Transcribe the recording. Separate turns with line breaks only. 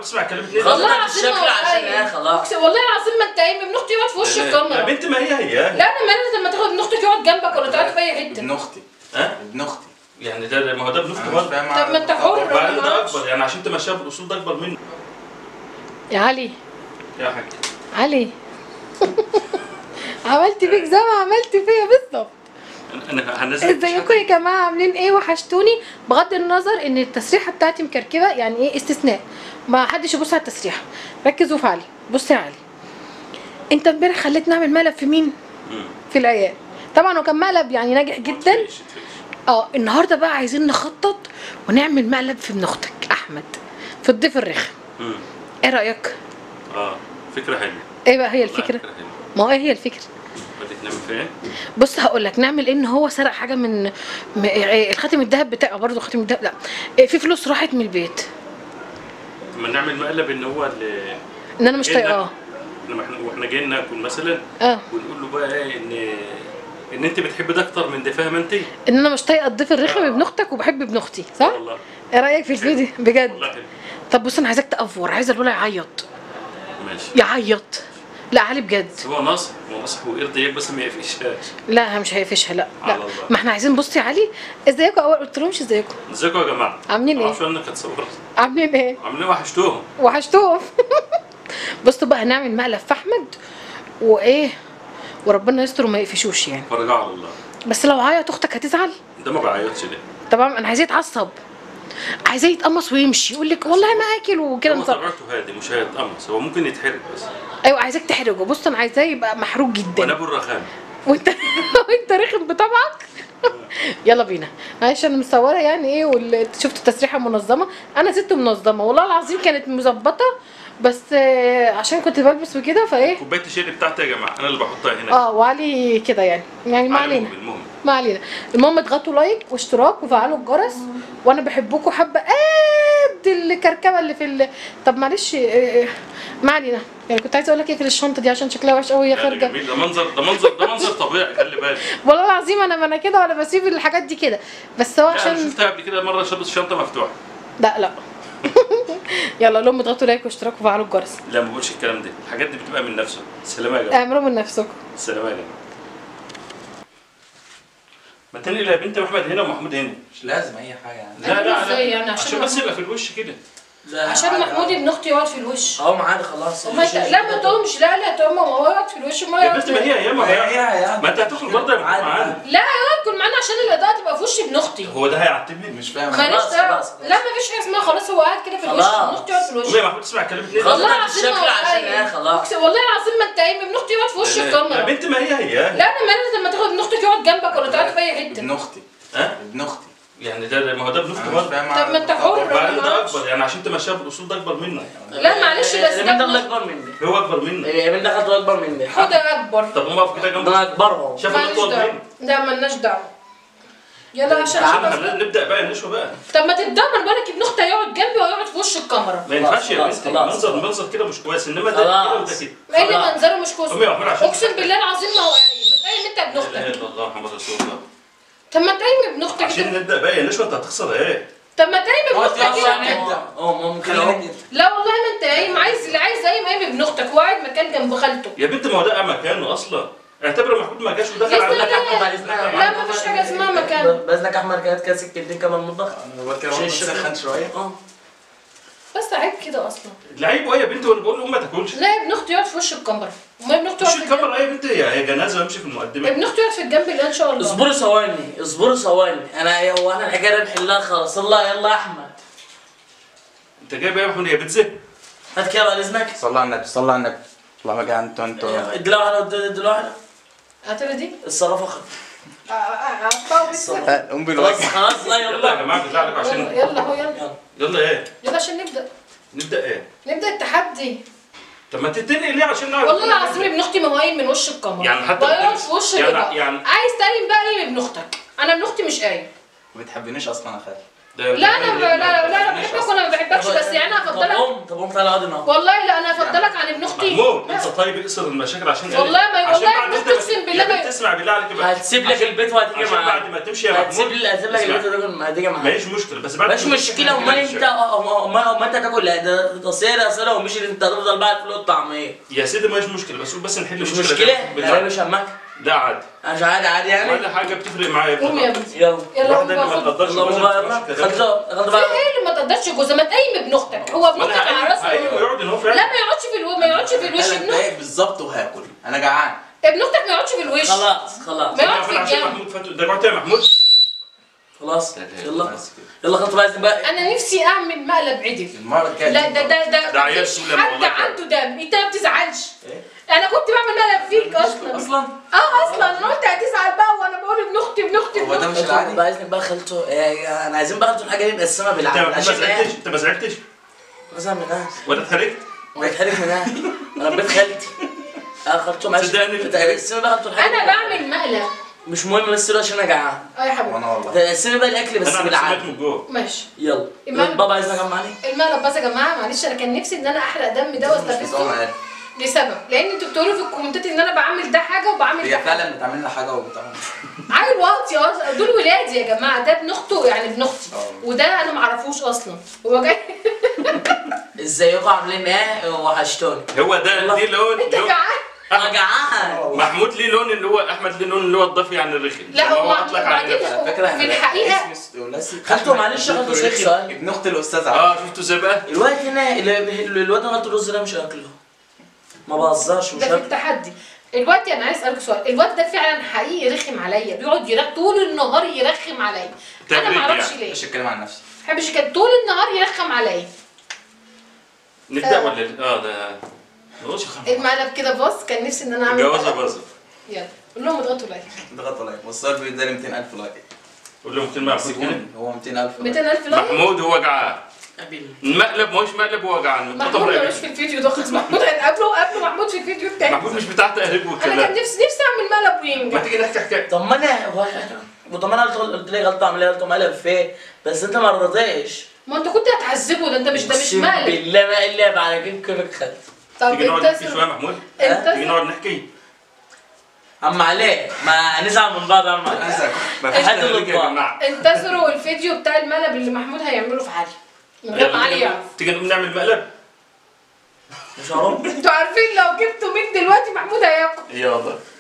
تسمع كلام اتنين
خلاص.
والله
خلاص
العظيم
الشكل
ما هو
عشان
قايم.
ايه خلاص.
أقسم- والله العظيم ما انت قايم ابن اختي يقعد في وش
يا
الكاميرا
بنت ما هي هي
لا انا مالي لما تاخد ابن اختك يقعد جنبك ولا تقعد في اي
ابن
حته
اختي
ها
ابن اختي
يعني ده ما هو ده ابن اختي
انا مش
برضه
فاهم
طب ما انت حر.
وبعدين
ما
ده
أعرفش.
اكبر يعني عشان تمشيها بالاصول ده اكبر منه
يا علي
يا حاج
علي عملت فيك زي ما عملت فيا بالظبط
أنا- انا هنزل
ازيكم يا جماعه عاملين ايه وحشتوني بغض النظر ان التسريحه بتاعتي مكركبه يعني ايه استثناء ما حدش يبص على التسريحه ركزوا في علي بص يا علي انت امبارح خليتني اعمل مقلب في مين
مم.
في العيال طبعا هو كان مقلب يعني ناجح جدا
تفرقش- تفرقش.
اه النهارده بقى عايزين نخطط ونعمل مقلب في ابن اختك احمد في الضيف الرخم
مم.
ايه رايك
اه فكره حلوه
ايه بقى هي
والله
الفكره
فكره حلوه
ما هو ايه هي الفكره
بدك نعمل فين
بص هقول لك نعمل ان هو سرق حاجه من م- إيه، الخاتم الذهب بتاعه برضه خاتم الذهب لا إيه، في فلوس راحت من البيت
لما نعمل مقلب ان هو اللي
ان انا مش
جاي
طايقاه
لما احنا واحنا جايين ناكل مثلا
اه
ونقول له بقى ايه ان ان انت بتحب ده اكتر من ده فاهم انت؟
ان انا مش طايقه الضيف الرخم ابن اختك وبحب ابن اختي صح
والله
ايه رايك في الفيديو بجد
والله حلو
طب بص انا عايزاك تافور عايزه الولد يعيط
ماشي
يعيط لا علي بجد
بس هو ناصح هو ناصح ويرضي اياك بس ما يقفشهاش
لا مش هيقفشها لا لا
على الله.
ما احنا عايزين بصي يا علي ازيكم اول قلت لهمش ازيكم
ازيكم يا جماعه؟
عاملين ايه؟
معرفش انك اتصورت
عاملين ايه
عاملين وحشتوهم
وحشتوهم بصوا بقى هنعمل مقلب في احمد وايه وربنا يستر وما يقفشوش يعني
فرجع على الله
بس لو عيط اختك هتزعل
ده ما بعيطش ليه؟
طبعا انا عايزاه يتعصب عايزاه يتقمص ويمشي يقول لك والله ما اكل وكده
هو
مصر.
طبيعته هادي مش هيتقمص هو ممكن يتحرق بس
ايوه عايزاك تحرجه بص انا عايزاه يبقى محروق
وانا
جدا
ابو الرخام
وانت وانت رخم بطبعك يلا بينا معلش انا مصوره يعني ايه وال- شفت التسريحه منظمه انا ست منظمه والله العظيم كانت مظبطه بس آه، عشان كنت بلبس وكده فايه
كوبايه الشاي بتاعتي يا جماعه انا اللي بحطها هنا
اه وعلي كده يعني يعني ما علينا
المهم المهم
ما علينا المهم اضغطوا لايك واشتراك وفعلوا الجرس وانا بحبكم حبه قد الكركبه اللي في ال... طب معلش آه، آه، ما علينا يعني كنت عايزه اقول لك اقفل الشنطه دي عشان شكلها وحش قوي يا
لا، ده
خارجه
جميل ده منظر ده منظر ده منظر طبيعي خلي بالك
والله العظيم انا ما انا كده ولا بسيب الحاجات دي كده بس هو
لا انا
عشان
شفتها قبل كده مره شابت الشنطه مفتوحه
لا لا يلا لهم اضغطوا لايك واشتراك وفعلوا الجرس
لا ما بقولش الكلام ده الحاجات دي بتبقى من نفسه السلامه يا جماعه
اعملوا من نفسكم
السلامه يا جماعه ما تنقل يا بنت احمد هنا ومحمود هنا
مش لازم اي حاجه يعني
لا لا
ازاي
لا
يعني؟ عشان
عشان بس
محمود-
يبقى في الوش كده
لا
عشان
عادي،
محمود
عادي.
ابن اختي يقعد في الوش
اهو معانا خلاص
ما ت- لا ما تقومش لا لا تقوم هو يقعد في الوش ما
يا
يقعد
بنت ما هي يا
ما
ما
هي
هي
هي
ما انت هتدخل برضه يا
عادي،
معانا
عادي.
لا يقعد كل معانا عشان الاضاءه تبقى في وش ابن اختي
هو ده هيعتمد
مش فاهم
ماليش
خلاص،
دعوه
خلاص، خلاص.
لا ما فيش حاجه اسمها خلاص هو قاعد كده في الوش
خلاص.
ابن اختي يقعد في الوش
والله محمود تسمع كلام اتنين
خلاص.
والله
ده
العظيم
الشكل
ما هو
عشان
قايم.
ايه خلاص.
أقسم- والله العظيم ما انت قايم ابن اختي يقعد في وش
يا
الكاميرا
بنت ما هي هي
لا انا مالي لما تاخد ابن اختك يقعد جنبك ولا تقعد في اي
ابن
حته
اختي
ها
ابن اختي
يعني ده ما هو ده ابن اختي
انا مش
برضه
فاهم
طب ما انت حر.
وبعدين
ما
ده
أعرفش.
اكبر يعني عشان تمشيها بالاصول ده اكبر منه
لا معلش بس ده
من ده
ابن-
اكبر مني
هو اكبر منه
من ده خد اكبر مني
حوده اكبر
طب قوم اقف كده
ده
جنبه
اكبرهم
شاف
ماليش
اطول
دعوه
منه
لا مالناش دعوه يلا عشان
عشان
خلاص.
خلينا نبدا بقى النشوه بقى
طب ما تتدمر بالك ابن اختي هيقعد جنبي وهيقعد في وش الكاميرا
ما ينفعش يا
خلاص،
بنتي
خلاص،
منظر
خلاص.
منظر كده مش كويس انما ده كده
خلاص.
وده كده
ايه اللي
خلاص.
منظره مش كويس
قومي يا محمود عشان
اقسم بالله العظيم ما هو قايم ما قايم انت ابن
لا اله
اختك
الا الله محمد رسول الله
طب ما تقيم ابن اختك
عشان
كده.
نبدا بقى يا نشوه انت هتخسر ايه
طب ما تقيم ابن
هو
اختك
يلا
كده.
يعني. نبدأ.
اه ممكن
خلينا
اهو
كده
لا والله ما انت قايم عايز اللي عايز قايم قايم ابن اختك وقاعد مكان جنب خالته
يا بنت ما هو ده مكانه اصلا اعتبر محمود ما جاش ودخل
يا
على
سيدي.
احمد بعد اذنك
لا، ما فيش حاجة اسمها مكان.
باذنك احمد كانت كده سكتين كمان مطبخ
انا بقول كده
عشان
برضه
الشكل.
بسخن شويه
اه
بس عيب كده اصلا
لعيب ايه يا بنتي وانا بقول له ما تاكلش
لا ابن اختي يقعد في وش الكاميرا ما ابن اختي
مش
يقعد في الجنب
الكاميرا ايه يا بنتي هي جنازه وامشي في المقدمه
ابن اختي يقعد في الجنب اللي ان شاء الله
اصبروا ثواني اصبروا ثواني انا هو انا الحكايه دي نحلها خلاص يلا يلا يا احمد
انت جايب ايه يا محمود يا بيتزا
هات كده بعد اذنك
صلى على النبي صلى على النبي والله ما جاي انتوا انتوا
ادي له واحده ادي له واحده
هتبقى دي
الصرافه خد
اقطعه بس
الصرافة.
آه، قوم
خلاص
بالواجب
خلاص لا
يلا يا
يلا
جماعه بالله عليكم
يلا
عشان
يلا هو يلا
يلا
يلا ايه
يلا عشان نبدا
نبدا ايه
نبدا التحدي
طب ما تتنقل ليه عشان نعرف
والله العظيم ابن اختي ما هو قايم من وش الكاميرا
يعني حتى
بيقعد
بتلبس-
في وش
يعني-
الاضاءه
يعني-
عايز تقيم بقى قيم ابن اختك انا ابن اختي مش قايم
ما بتحبنيش اصلا يا خالد
ده-
لا انا ب... لا لا لا
مش
بحبك وانا ما بحبكش بس يعني انا
طب
هفضلك
قوم طب قوم تعالى اقعد هنا
والله لا انا هفضلك عن ابن اختي
محمود
لا.
انت طيب اقصر المشاكل عشان
والله ما
عشان
والله
بعد
ابن
انت
اختي
بس-
اقسم بالله بالله
يا بنت
ما
اسمع بالله عليك بقى
هتسيب لك البيت وهتيجي
عشان
معايا
بعد ما تمشي يا
هتسيب
محمود
لي هتسيب لك
اسمع.
البيت وهتيجي معايا
ماليش مشكله بس بعد
مش مشكلة امال انت امال امال انت هتاكل لا ده ده سيرة سيرة ومش انت هتفضل بقى الفول والطعمية
يا سيدي ماليش مشكله بس بس نحل
مش
المشكله
مشكلة
دي.
لا مش همك
ده عادي
انا مش عادي عادي يعني
ولا حاجه بتفرق معايا
قوم يا
بصراحة.
ابني
يلا
يلا
واحده
قوم
اللي ما
بقى خد.
تقدرش
يلا
جوزها
بقى
ما
يلا
تقدرش كده.
خلصوا خلصوا
في
بقى
ايه اللي ما تقدرش جوزها ما تقيم ابن اختك هو ابن
ما
اختك على
انا
راسه
ايوه يقعد ان هو فعلا
لا ما يقعدش في الو... ما يقعدش في الوش
ثلاث
ابن
دقايق بالظبط وهاكل انا جعان
ابن اختك ما يقعدش في الوش
خلاص خلاص
ما يقعد في
فعلا عشان
الجنب
محمود فاتو ده قعدت يا محمود
خلاص يلا
بس كده.
يلا خلصوا بقى بقى
انا نفسي اعمل مقلب عدل
المره الجايه
لا ده ده ده
ده عيال
مفيش
سولة
حد
والله.
عنده دم انت ما بتزعلش
إيه؟
انا كنت بعمل مقلب فيك اصلا
اصلا
اه اصلا انا قلت هتزعل بقى وانا بقول ابن اختي ابن اختي
هو
ابن
ده
اختي
مش العادي
بقى اذنك بقى خلطوا إيه، انا عايزين بقى خلطوا الحاجه دي نقسمها
انت
بالعدل
ما
عشان
زعلتش
ايه
انت ما زعلتش
مثلا من ناس
ولا اتحرجت
ويتحرك من ناس انا بيت خالتي اه خلطوا معلش
صدقني.
تقسمي بقى خلطوا الحاجه
انا بعمل مقلب
مش مهم بس دلوقتي عشان انا جعان
اه يا حبيبي
وانا والله
تقسمي بقى الاكل بس
انا عم سمعت
بالعدل
من جوه
ماشي
يلا
المهم-
بابا عايزنا كم معاني
المقلب بس يا جماعه معلش انا كان نفسي ان انا احرق دم ده
مش
واستفزه
بتوع
لسبب لان انتوا بتقولوا في الكومنتات ان انا بعمل ده حاجه وبعمل ده
هي
حاجه
فعلا بتعمل لنا حاجه وبتعمل
عيل واطي أص- دول ولادي يا جماعه ده ابن اخته يعني ابن اختي
اه.
وده انا معرفوش اصلا هو جاي
ازيكم عاملين ايه وحشتوني
هو ده ليه لون
انت
لون-
جعان
انا جعان
محمود ليه لون اللي هو احمد ليه لون اللي هو الضفي عن الرخم
لا
يعني
هو
اطلق على
وبعدين
نفسه
على فكره
في الحقيقه
خالته معلش خالته شيخ سؤال.
ابن اخت الاستاذ
اه
عبد
شفتوا ازاي بقى
الوقت هنا ال- ال- الواد اللي غلط الرز ده مش هاكله ما بهزرش مش
ده في
هاكله
التحدي الواد انا عايز اسالك سؤال الواد ده فعلا حقيقي رخم عليا بيقعد يرخ طول النهار يرخم عليا انا
تبريد
ما اعرفش
يعني.
ليه
مش اتكلم عن نفسي
ما بحبش كده طول النهار يرخم عليا
نبدا
آه.
ولا اه ده ملوش خمسة.
المقلب كده بص كان نفسي ان انا اعمل
جوازه
مقلب.
باظت
يلا قول لهم اضغطوا لايك
ضغط لايك وصل الفيديو ده ل 200000 لايك
قول لهم كلمه محمود كده
سيبوني هو 200000 لايك
200000 لايك
محمود هو جعان
قابلني
المقلب ما هوش مقلب هو جعان من
محمود
قطر
ملوش في الفيديو ده خالص محمود هنقابله قبل محمود في الفيديو التاني
محمود مش بتاع تقريب
انا
والكلام
كان نفسي نفسي اعمل مقلب
ما
وينجح
تيجي نحكي حكايه
طب ما انا هو طب ما انا قلت قلت لي غلطه اعمل ايه غلطه مقلب فين بس انت ما رضيتش
ما انت كنت هتعذبه ده انت مش ده مش
اقسم
مقلب
بالله ما قلب على كيف كيفك خدت
طب
تيجي نقعد
انت
نحكي شويه يا محمود
انت
تيجي نقعد نحكي
عم عليه ما نزعل من بعض عم عليه
أنسى.
مفيش
حد
تهريج يا
غلطان.
جماعه
انتظروا الفيديو بتاع المقلب اللي محمود هيعمله في علي من غير ما
يلا
علي
تيجي-
يعرف
تيجي نقوم نعمل مقلب
مش هروح
انتوا عارفين لو جبتوا مين دلوقتي محمود هياكل
يلا